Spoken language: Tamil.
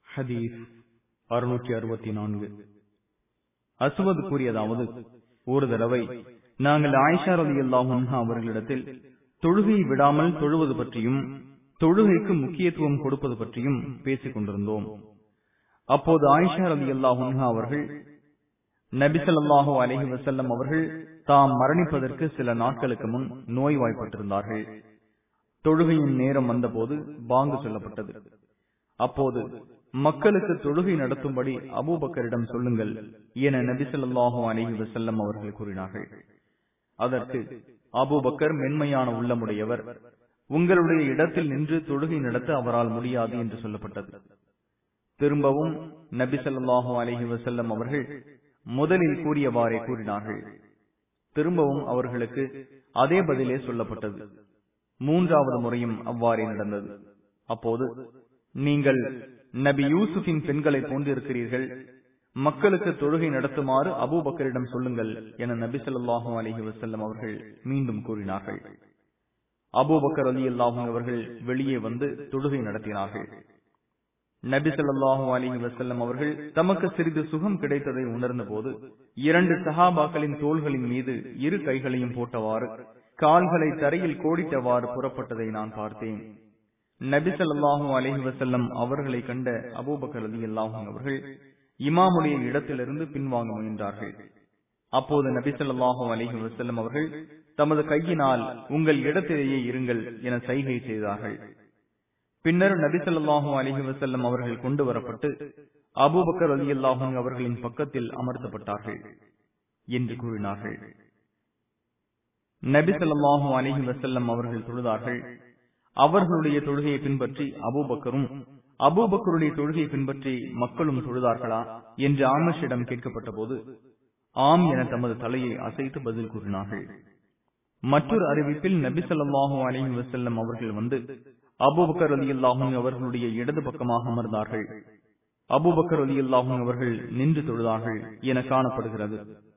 ஹதீஸ் அறுநூற்றி அறுபத்தி நான்கு அசுவது கூறியதாவது ஒரு தடவை நாங்கள் ஆயிஷா ரதி அல்லாஹும் அவர்களிடத்தில் தொழுகையை விடாமல் தொழுவது பற்றியும் தொழுகைக்கு முக்கியத்துவம் கொடுப்பது பற்றியும் பேசிக் கொண்டிருந்தோம் அப்போது ஆயிஷா ரதி அல்லாஹும் அவர்கள் நபிசல்லாஹு அலஹி வசல்லம் அவர்கள் தாம் மரணிப்பதற்கு சில நாட்களுக்கு முன் நோய்வாய்ப்பட்டிருந்தார்கள் தொழுகையின் நேரம் வந்தபோது பாங்கு சொல்லப்பட்டது அப்போது மக்களுக்கு தொழுகை நடத்தும்படி அபூபக்கரிடம் சொல்லுங்கள் என நபிசல்லாஹு அலஹி வசல்லம் அவர்கள் கூறினார்கள் அதற்கு அபூபக்கர் மென்மையான உள்ளமுடையவர் உங்களுடைய இடத்தில் நின்று தொழுகை நடத்த அவரால் முடியாது என்று சொல்லப்பட்டது திரும்பவும் நபிசல்லாஹு அலஹி வசல்லம் அவர்கள் முதலில் கூறியவாறே கூறினார்கள் திரும்பவும் அவர்களுக்கு அதே பதிலே சொல்லப்பட்டது மூன்றாவது முறையும் அவ்வாறே நடந்தது அப்போது நீங்கள் நபி யூசுஃபின் பெண்களை போன்றிருக்கிறீர்கள் மக்களுக்கு தொழுகை நடத்துமாறு அபூபக்கரிடம் சொல்லுங்கள் என நபி சொல்லாஹும் அலஹி வசல்லம் அவர்கள் மீண்டும் கூறினார்கள் அபூபக்கர் அலி அல்லாஹும் அவர்கள் வெளியே வந்து தொழுகை நடத்தினார்கள் நபி சொல்லாஹு அலி வசல்லம் அவர்கள் தமக்கு சிறிது சுகம் கிடைத்ததை உணர்ந்த போது இரண்டு சஹாபாக்களின் தோள்களின் மீது இரு கைகளையும் போட்டவாறு கால்களை தரையில் கோடிட்டவாறு புறப்பட்டதை நான் பார்த்தேன் நபி சொல்லாஹு அலஹி வசல்லம் அவர்களை கண்ட அபூபக்கர் அலி அல்லாஹும் அவர்கள் இமாமுடைய இடத்திலிருந்து பின்வாங்க முயன்றார்கள் அப்போது நபி சொல்லாஹு அலஹி வசல்லம் அவர்கள் தமது கையினால் உங்கள் இடத்திலேயே இருங்கள் என சைகை செய்தார்கள் பின்னர் நபிசல்லாஹூ அலிஹி வசல்லம் அவர்கள் கொண்டு வரப்பட்டு அபூபக்கர் அலி அல்லாஹூ அவர்களின் பக்கத்தில் அமர்த்தப்பட்டார்கள் என்று கூறினார்கள் நபிசல்லாஹூ அலிஹி வசல்லம் அவர்கள் தொழுதார்கள் அவர்களுடைய தொழுகையை பின்பற்றி அபூபக்கரும் அபூபக்கருடைய தொழுகையை பின்பற்றி மக்களும் தொழுதார்களா என்று ஆமஷிடம் கேட்கப்பட்ட போது ஆம் என தமது தலையை அசைத்து பதில் கூறினார்கள் மற்றொரு அறிவிப்பில் நபிசல்லாஹூ அலிஹி வசல்லம் அவர்கள் வந்து அபுபக்கர் அலி அல்லாஹும் அவர்களுடைய இடது பக்கமாக அமர்ந்தார்கள் அபுபக்கர் அலி அல்லாஹும் அவர்கள் நின்று தொழுதார்கள் என காணப்படுகிறது